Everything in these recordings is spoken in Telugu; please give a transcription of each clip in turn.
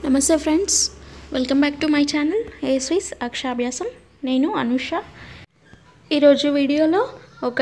నమస్తే friends welcome back to my channel ఏస్వీస్ అక్షాభ్యాసం నేను అనుష ఈరోజు వీడియోలో ఒక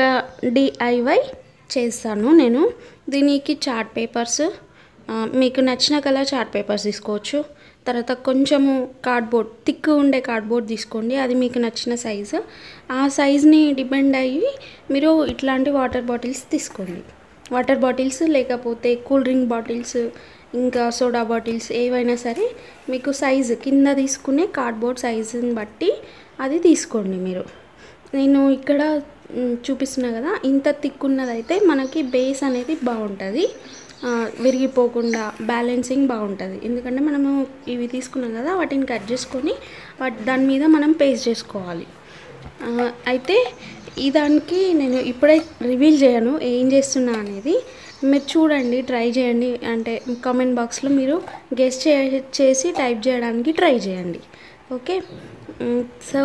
డిఐవై చేస్తాను నేను దీనికి చార్ట్ పేపర్స్ ఆ, మీకు నచ్చిన కలర్ చార్ట్ పేపర్స్ తీసుకోవచ్చు తర్వాత కొంచెము కార్డ్బోర్డ్ థిక్ ఉండే కార్డ్బోర్డ్ తీసుకోండి అది మీకు నచ్చిన సైజు ఆ సైజ్ని డిపెండ్ అయ్యి మీరు ఇట్లాంటి వాటర్ బాటిల్స్ తీసుకోండి వాటర్ బాటిల్స్ లేకపోతే కూల్ డ్రింక్ బాటిల్స్ ఇంకా సోడా బాటిల్స్ ఏవైనా సరే మీకు సైజు కింద తీసుకునే కార్డ్బోర్డ్ సైజుని బట్టి అది తీసుకోండి మీరు నేను ఇక్కడ మ్, చూపిస్తున్నా కదా ఇంత థిక్ ఉన్నదైతే మనకి బేస్ అనేది బాగుంటుంది ఆ, విరిగిపోకుండా బ్యాలెన్సింగ్ బాగుంటుంది ఎందుకంటే మనము ఇవి తీసుకున్నాం కదా వాటిని కట్ చేసుకొని వాటి దాని మీద మనం పేస్ట్ చేసుకోవాలి ఆ, అయితే ఈ దానికి నేను ఇప్పుడే రివీల్ చేయను ఏం చేస్తున్నా అనేది మీరు చూడండి ట్రై చేయండి అంటే కామెంట్ బాక్స్లో మీరు గెస్ట్ చే చేసి టైప్ చేయడానికి ట్రై చేయండి ఓకే మ్, సో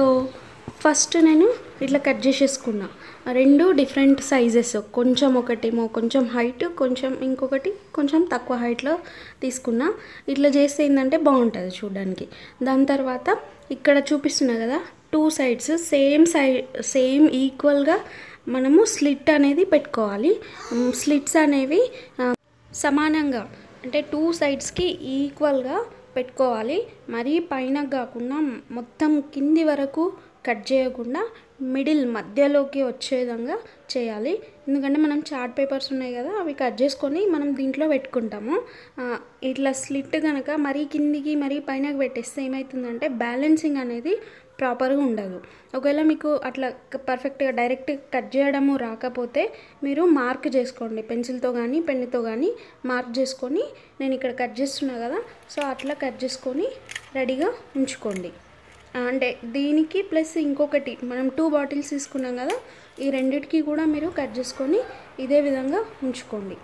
ఫస్ట్ నేను ఇట్లా కట్ చేసేసుకున్నా రెండు డిఫరెంట్ సైజెస్ కొంచెం ఒకటేమో కొంచెం హైట్ కొంచెం ఇంకొకటి కొంచెం తక్కువ హైట్లో తీసుకున్నా ఇట్లా చేస్తే ఏంటంటే బాగుంటుంది చూడడానికి దాని తర్వాత ఇక్కడ చూపిస్తున్నా కదా two sides same size same ఈక్వల్గా మనము స్లిట్ అనేది పెట్టుకోవాలి స్లిట్స్ అనేవి ఆ, సమానంగా అంటే టూ సైడ్స్కి ఈక్వల్గా పెట్టుకోవాలి మరీ పైన కాకుండా మొత్తం కింది వరకు కట్ చేయకుండా మిడిల్ మధ్యలోకి వచ్చే విధంగా చేయాలి ఎందుకంటే మనం చార్ట్ పేపర్స్ ఉన్నాయి కదా అవి కట్ చేసుకొని మనం దీంట్లో పెట్టుకుంటాము ఆ, ఇట్లా స్లిట్ కనుక మరీ కిందికి మరీ పైనకి పెట్టేస్తే ఏమవుతుందంటే బ్యాలెన్సింగ్ అనేది ప్రాపర్గా ఉండదు ఒకవేళ మీకు అట్లా పర్ఫెక్ట్గా డైరెక్ట్ కట్ చేయడము రాకపోతే మీరు మార్క్ చేసుకోండి పెన్సిల్తో కానీ పెన్నుతో కానీ మార్క్ చేసుకొని నేను ఇక్కడ కట్ చేస్తున్నా కదా సో అట్లా కట్ చేసుకొని రెడీగా ఉంచుకోండి ఆ, అంటే దీనికి ప్లస్ ఇంకొకటి మనం టూ బాటిల్స్ తీసుకున్నాం కదా ఈ రెండిటికి కూడా మీరు కట్ చేసుకొని ఇదే విధంగా ఉంచుకోండి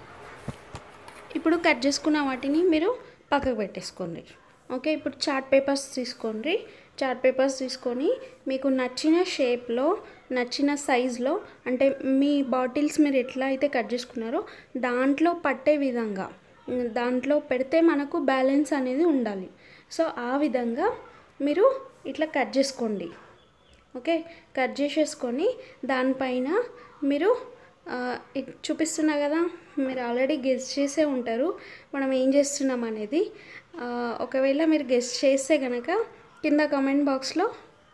ఇప్పుడు కట్ చేసుకున్న వాటిని మీరు పక్కకు పెట్టేసుకోండి ఓకే ఇప్పుడు చార్ట్ పేపర్స్ తీసుకోండి చార్ట్ పేపర్స్ తీసుకొని మీకు నచ్చిన షేప్లో నచ్చిన సైజులో అంటే మీ బాటిల్స్ మీరు ఎట్లా అయితే కట్ చేసుకున్నారో దాంట్లో పట్టే విధంగా ఉమ్, దాంట్లో పెడితే మనకు బ్యాలెన్స్ అనేది ఉండాలి సో ఆ విధంగా మీరు ఇట్లా కట్ చేసుకోండి ఓకే కట్ చేసేసుకొని దానిపైన మీరు ఆ, ఇక్ చూపిస్తున్నా కదా మీరు ఆల్రెడీ గెస్ట్ చేసే ఉంటారు మనం ఏం చేస్తున్నాం అనేది ఆ, ఒకవేళ మీరు గెస్ట్ చేస్తే కనుక కింద కామెంట్ బాక్స్లో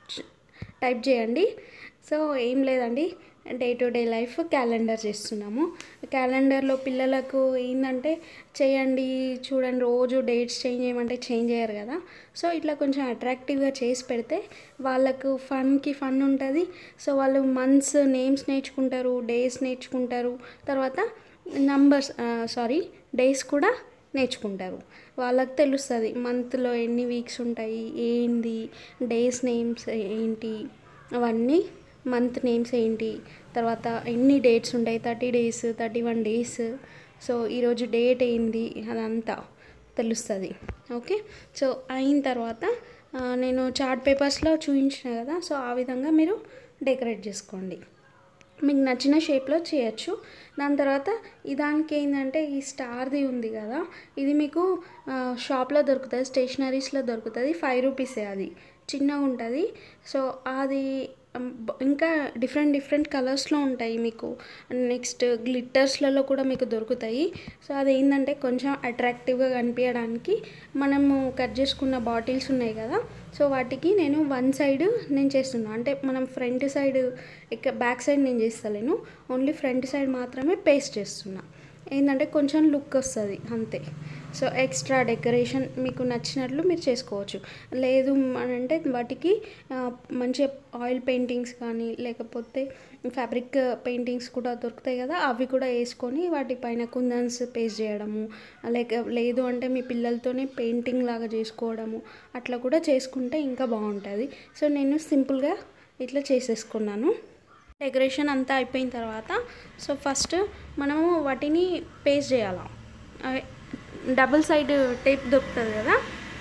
టైప్ చేయండి సో ఏం లేదండి day to day life calendar చేస్తున్నాము క్యాలెండర్లో పిల్లలకు ఏంటంటే చేయండి చూడండి రోజు డేట్స్ చేంజ్ చేయమంటే చేంజ్ చేయరు కదా సో ఇట్లా కొంచెం అట్రాక్టివ్గా చేసి పెడితే వాళ్ళకు ఫన్కి ఫన్ ఉంటుంది సో వాళ్ళు మంత్స్ నేమ్స్ నేర్చుకుంటారు డేస్ నేర్చుకుంటారు తర్వాత నంబర్స్ సారీ డేస్ కూడా నేర్చుకుంటారు వాళ్ళకి తెలుస్తుంది మంత్లో ఎన్ని వీక్స్ ఉంటాయి ఏంది డేస్ నేమ్స్ ఏంటి అవన్నీ మంత్ నేమ్స్ ఏంటి తర్వాత ఎన్ని డేట్స్ ఉంటాయి thirty days thirty one days so ఈరోజు డేట్ ఏంది అదంతా తెలుస్తుంది ఓకే సో అయిన తర్వాత ఆ, నేను చార్ట్ పేపర్స్లో చూపించిన కదా సో ఆ విధంగా మీరు డెకరేట్ చేసుకోండి మీకు నచ్చిన షేప్లో చేయొచ్చు దాని తర్వాత ఈ దానికి ఏంటంటే ఈ స్టార్ది ఉంది కదా ఇది మీకు ఆ, షాప్లో దొరుకుతుంది స్టేషనరీస్లో దొరుకుతుంది ఫైవ్ రూపీసే అది చిన్నగా ఉంటుంది సో అది ఉమ్, బ- ఇంకా డిఫరెంట్ డిఫరెంట్ కలర్స్లో ఉంటాయి మీకు నెక్స్ట్ గ్లిట్టర్స్లలో కూడా మీకు దొరుకుతాయి సో అది ఏంటంటే కొంచెం అట్రాక్టివ్గా కనిపించడానికి మనము కట్ చేసుకున్న బాటిల్స్ ఉన్నాయి కదా సో వాటికి నేను వన్ సైడ్ నేను చేస్తున్నాను అంటే మనం ఫ్రంట్ సైడ్ ఇక బ్యాక్ సైడ్ నేను చేస్తలేను ఓన్లీ ఫ్రంట్ సైడ్ మాత్రమే పేస్ట్ చేస్తున్నా ఏంటంటే కొంచెం లుక్ వస్తుంది అంతే సో ఎక్స్ట్రా డెకరేషన్ మీకు నచ్చినట్లు మీరు చేసుకోవచ్చు లేదు అని అంటే వాటికి ఆ, మంచి ఆయిల్ పెయింటింగ్స్ కానీ లేకపోతే ఫ్యాబ్రిక్ పెయింటింగ్స్ కూడా దొరుకుతాయి కదా అవి కూడా వేసుకొని వాటిపైన కుందన్స్ పేస్ట్ చేయడము లేక లేదు అంటే మీ పిల్లలతోనే పెయింటింగ్ లాగా చేసుకోవడము అట్లా కూడా చేసుకుంటే ఇంకా బాగుంటుంది సో నేను సింపుల్గా ఇట్లా చేసేసుకున్నాను డెకరేషన్ అంతా అయిపోయిన తర్వాత సో ఫస్ట్ మనము వాటిని పేస్ట్ చేయాలి అవి డబుల్ సైడ్ టేప్ దొరుకుతుంది కదా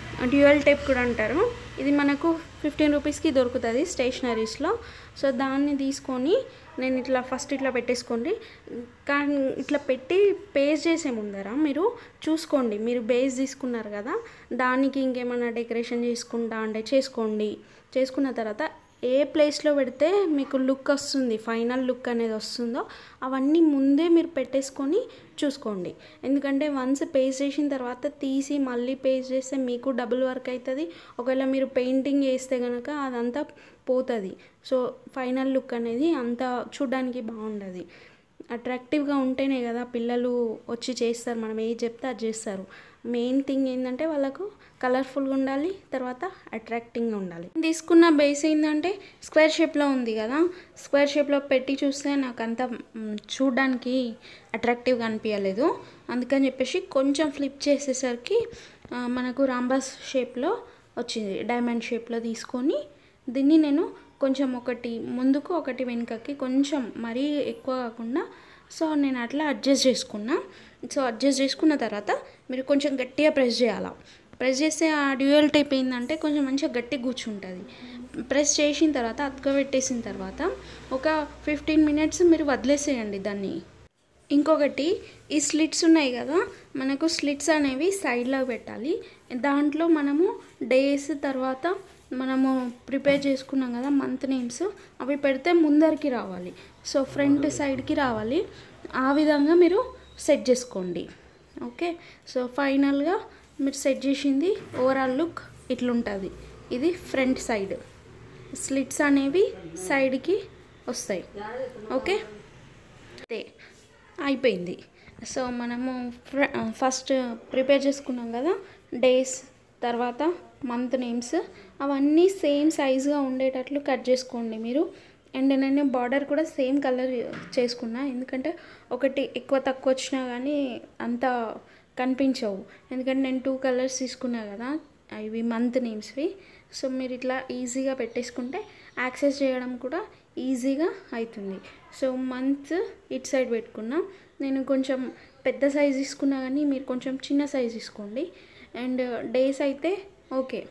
డ్యూయల్ టేప్ కూడా అంటారు ఇది మనకు ఫిఫ్టీన్ రూపీస్కి దొరుకుతుంది స్టేషనరీస్లో సో దాన్ని తీసుకొని నేను ఇట్లా ఫస్ట్ ఇట్లా పెట్టేసుకోండి కానీ ఇట్లా పెట్టి పేస్ట్ చేసే ముందర మీరు చూసుకోండి మీరు బేస్ తీసుకున్నారు కదా దానికి ఇంకేమైనా డెకరేషన్ చేసుకుంటా అంటే చేసుకోండి చేసుకున్న తర్వాత ఏ ప్లేస్లో పెడితే మీకు లుక్ వస్తుంది ఫైనల్ లుక్ అనేది వస్తుందో అవన్నీ ముందే మీరు పెట్టేసుకొని చూసుకోండి ఎందుకంటే వన్స్ పేస్ట్ చేసిన తర్వాత తీసి మళ్ళీ పేస్ట్ చేస్తే మీకు డబుల్ వర్క్ అవుతుంది ఒకవేళ మీరు పెయింటింగ్ వేస్తే కనుక అదంతా పోతుంది సో ఫైనల్ లుక్ అనేది అంత చూడడానికి బాగుండదు అట్రాక్టివ్గా ఉంటేనే కదా పిల్లలు వచ్చి చేస్తారు మనం ఏది చెప్తే అది చేస్తారు మెయిన్ థింగ్ ఏంటంటే వాళ్ళకు కలర్ఫుల్గా ఉండాలి తర్వాత అట్రాక్టింగ్గా ఉండాలి తీసుకున్న బేస్ ఏంటంటే స్క్వేర్ షేప్లో ఉంది కదా స్క్వేర్ షేప్లో పెట్టి చూస్తే నాకు అంత మ్, చూడడానికి అట్రాక్టివ్గా అనిపించలేదు అందుకని చెప్పేసి కొంచెం ఫ్లిప్ చేసేసరికి ఆ, మనకు రాంబాస్ షేప్లో వచ్చింది డైమండ్ షేప్లో తీసుకొని దీన్ని నేను కొంచెం ఒకటి ముందుకు ఒకటి వెనుకకి కొంచెం మరీ ఎక్కువ కాకుండా సో నేను అట్లా అడ్జస్ట్ చేసుకున్నా సో అడ్జస్ట్ చేసుకున్న తర్వాత మీరు కొంచెం గట్టిగా ప్రెస్ చేయాలా ప్రెస్ చేస్తే ఆ డ్యూయల్ టైప్ ఏంటంటే కొంచెం మంచిగా గట్టిగా కూర్చుంటుంది ప్రెస్ చేసిన తర్వాత అతకబెట్టేసిన తర్వాత ఒక ఫిఫ్టీన్ మినిట్స్ మీరు వదిలేసేయండి దాన్ని ఇంకొకటి ఈ స్లిట్స్ ఉన్నాయి కదా మనకు స్లిట్స్ అనేవి సైడ్లో పెట్టాలి దాంట్లో మనము డేస్ తర్వాత మనము ప్రిపేర్ చేసుకున్నాం కదా మంత్ నేమ్స్ అవి పెడితే ముందరికి రావాలి సో ఫ్రంట్ సైడ్కి రావాలి ఆ విధంగా మీరు సెట్ చేసుకోండి ఓకే సో ఫైనల్గా మీరు సెట్ చేసింది ఓవరాల్ లుక్ ఇట్లుంటుంది ఇది ఫ్రంట్ సైడ్ స్లిట్స్ అనేవి సైడ్కి వస్తాయి ఓకే అంతే అయిపోయింది సో మనము ఫ్ర- ఫస్ట్ ప్రిపేర్ చేసుకున్నాం కదా డేస్ తర్వాత మంత్ నేమ్స్ అవన్నీ సేమ్ సైజుగా ఉండేటట్లు కట్ చేసుకోండి మీరు అండ్ నేను బార్డర్ కూడా సేమ్ కలర్ చేసుకున్నా ఎందుకంటే ఒకటి ఎక్కువ తక్కువ వచ్చినా కానీ అంత కనిపించవు ఎందుకంటే నేను టూ కలర్స్ తీసుకున్నా కదా ఇవి మంత్ నేమ్స్వి సో మీరు ఇట్లా ఈజీగా పెట్టేసుకుంటే యాక్సెస్ చేయడం కూడా ఈజీగా అవుతుంది సో మంత్ ఇటు సైడ్ పెట్టుకున్నా నేను కొంచెం పెద్ద సైజ్ తీసుకున్నా కానీ మీరు కొంచెం చిన్న సైజ్ తీసుకోండి అండ్ డేస్ అయితే ఓకే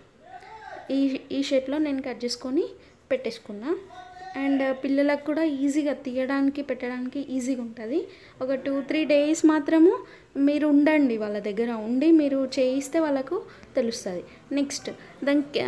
ఈ ఈ షేప్లో నేను కట్ చేసుకొని పెట్టేసుకున్నా అండ్ పిల్లలకు కూడా ఈజీగా తీయడానికి పెట్టడానికి ఈజీగా ఉంటుంది ఒక టూ త్రీ డేస్ మాత్రము మీరు ఉండండి వాళ్ళ దగ్గర ఉండి మీరు చేయిస్తే వాళ్ళకు తెలుస్తుంది నెక్స్ట్ దానికి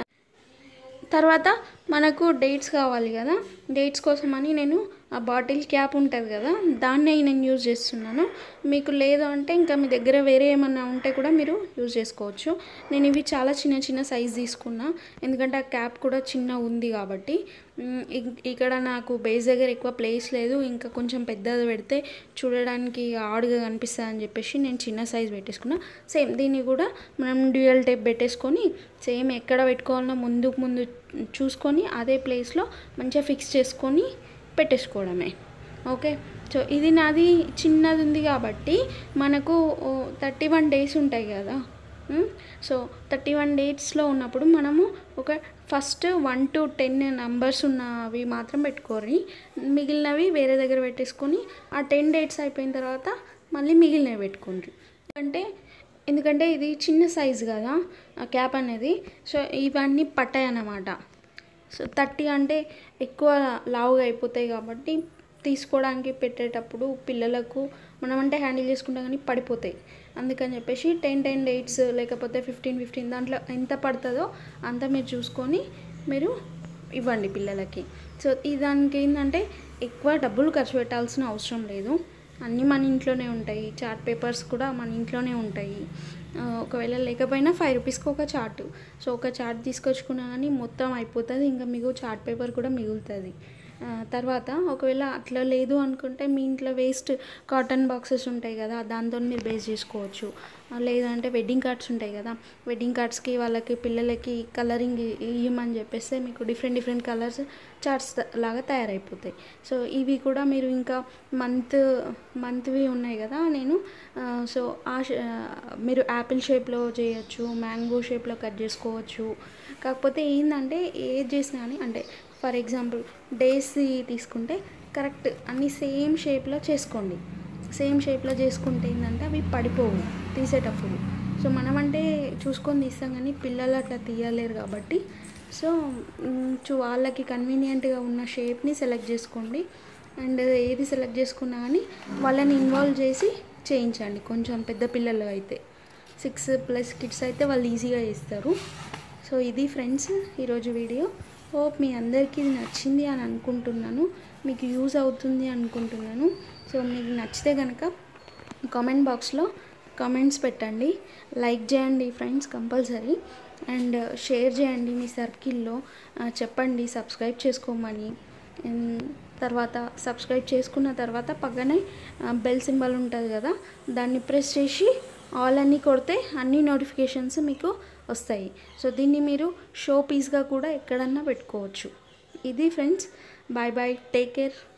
తర్వాత మనకు డేట్స్ కావాలి కదా డేట్స్ కోసమని నేను ఆ బాటిల్ క్యాప్ ఉంటుంది కదా దాన్నే నేను యూజ్ చేస్తున్నాను మీకు లేదు అంటే ఇంకా మీ దగ్గర వేరే ఏమన్నా ఉంటే కూడా మీరు యూజ్ చేసుకోవచ్చు నేను ఇవి చాలా చిన్న చిన్న సైజ్ తీసుకున్నా ఎందుకంటే ఆ క్యాప్ కూడా చిన్న ఉంది కాబట్టి మ్, ఇక్- ఇక్కడ నాకు బేస్ దగ్గర ఎక్కువ ప్లేస్ లేదు ఇంకా కొంచెం పెద్దది పెడితే చూడడానికి ఆడుగా కనిపిస్తుంది అని చెప్పేసి నేను చిన్న సైజ్ పెట్టేసుకున్నా సేమ్ దీన్ని కూడా మనం డ్యూయల్ టైప్ పెట్టేసుకొని సేమ్ ఎక్కడ పెట్టుకోవాలన్నా ముందుకు ముందు చూసుకొని అదే ప్లేస్లో మంచిగా ఫిక్స్ చేసుకొని పెట్టేసుకోవడమే ఓకే సో ఇది నాది చిన్నది ఉంది కాబట్టి మనకు థర్టీ వన్ డేస్ ఉంటాయి కదా మ్, సో థర్టీ వన్ డేట్స్లో ఉన్నప్పుడు మనము ఒక first one to ten numbers ఉన్నవి మాత్రం పెట్టుకోరి మిగిలినవి వేరే దగ్గర పెట్టేసుకొని ఆ టెన్ డేట్స్ అయిపోయిన తర్వాత మళ్ళీ మిగిలినవి పెట్టుకోండి అంటే ఎందుకంటే ఇది చిన్న సైజు కదా ఆ క్యాప్ అనేది సో ఇవన్నీ పట్టాయి అన్నమాట సో థర్టీ అంటే ఎక్కువ లావుగా అయిపోతాయి కాబట్టి తీసుకోవడానికి పెట్టేటప్పుడు పిల్లలకు మనం అంటే హ్యాండిల్ చేసుకుంటాం కానీ పడిపోతాయి అందుకని చెప్పేసి టెన్ టెన్ డేట్స్ లేకపోతే ఫిఫ్టీన్ ఫిఫ్టీన్ దాంట్లో ఎంత పడుతుందో అంత మీరు చూసుకొని మీరు ఇవ్వండి పిల్లలకి సో ఈ దానికి ఏంటంటే ఎక్కువ డబ్బులు ఖర్చు పెట్టాల్సిన అవసరం లేదు అన్నీ మన ఇంట్లోనే ఉంటాయి చార్ట్ పేపర్స్ కూడా మన ఇంట్లోనే ఉంటాయి ఆ, ఒకవేళ లేకపోయినా ఫైవ్ రూపీస్కి ఒక చార్ట్ సో ఒక చార్ట్ తీసుకొచ్చుకున్నా కానీ మొత్తం అయిపోతుంది ఇంకా మీకు చార్ట్ పేపర్ కూడా మిగులుతుంది ఆ, తర్వాత ఒకవేళ అట్లా లేదు అనుకుంటే మీ ఇంట్లో వేస్ట్ కాటన్ బాక్సెస్ ఉంటాయి కదా దాంతో మీరు బేస్ చేసుకోవచ్చు ఆ, లేదంటే వెడ్డింగ్ కార్డ్స్ ఉంటాయి కదా వెడ్డింగ్ కార్డ్స్కి వాళ్ళకి పిల్లలకి కలరింగ్ ఇవ్వమని చెప్పేస్తే మీకు డిఫరెంట్ డిఫరెంట్ కలర్స్ చార్ట్స్ లాగా తయారైపోతాయి సో ఇవి కూడా మీరు ఇంకా మంత్ మంత్వి ఉన్నాయి కదా నేను ఆ, సో ఆ షే- ఆ, మీరు యాపిల్ షేప్లో చేయొచ్చు మ్యాంగో షేప్లో కట్ చేసుకోవచ్చు కాకపోతే ఏంటంటే ఏది చేసినా కానీ అంటే ఫర్ ఎగ్జాంపుల్ డేస్ తీసుకుంటే కరెక్ట్ అన్ని సేమ్ షేప్లో చేసుకోండి సేమ్ షేప్లో చేసుకుంటే ఏంటంటే అవి పడిపోవు తీసేటప్పుడు సో మనం అంటే చూసుకొని తీస్తాం కానీ పిల్లలు అట్లా తీయలేరు కాబట్టి సో మ్, చూ వాళ్ళకి కన్వీనియంట్గా ఉన్న షేప్ని సెలెక్ట్ చేసుకోండి అండ్ ఏది సెలెక్ట్ చేసుకున్నా కానీ వాళ్ళని ఇన్వాల్వ్ చేసి చేయించండి కొంచెం పెద్ద పిల్లలు అయితే సిక్స్ ప్లస్ కిడ్స్ అయితే వాళ్ళు ఈజీగా చేస్తారు సో ఇది ఫ్రెండ్స్ ఈరోజు వీడియో హోప్ మీ అందరికీ ఇది నచ్చింది అని అనుకుంటున్నాను మీకు యూజ్ అవుతుంది అనుకుంటున్నాను సో మీకు నచ్చితే కనుక కామెంట్ బాక్స్లో కామెంట్స్ పెట్టండి లైక్ చేయండి ఫ్రెండ్స్ కంపల్సరీ అండ్ షేర్ చేయండి మీ సర్కిల్లో ఆ, చెప్పండి సబ్స్క్రైబ్ చేసుకోమని అండ్ తర్వాత సబ్స్క్రైబ్ చేసుకున్న తర్వాత పక్కనే బెల్ సింబల్ ఉంటుంది కదా దాన్ని ప్రెస్ చేసి ఆల్ అన్నీ కొడితే అన్ని నోటిఫికేషన్స్ మీకు వస్తాయి సో దీన్ని మీరు షో పీస్గా కూడా ఎక్కడన్నా పెట్టుకోవచ్చు ఇది friends bye bye take care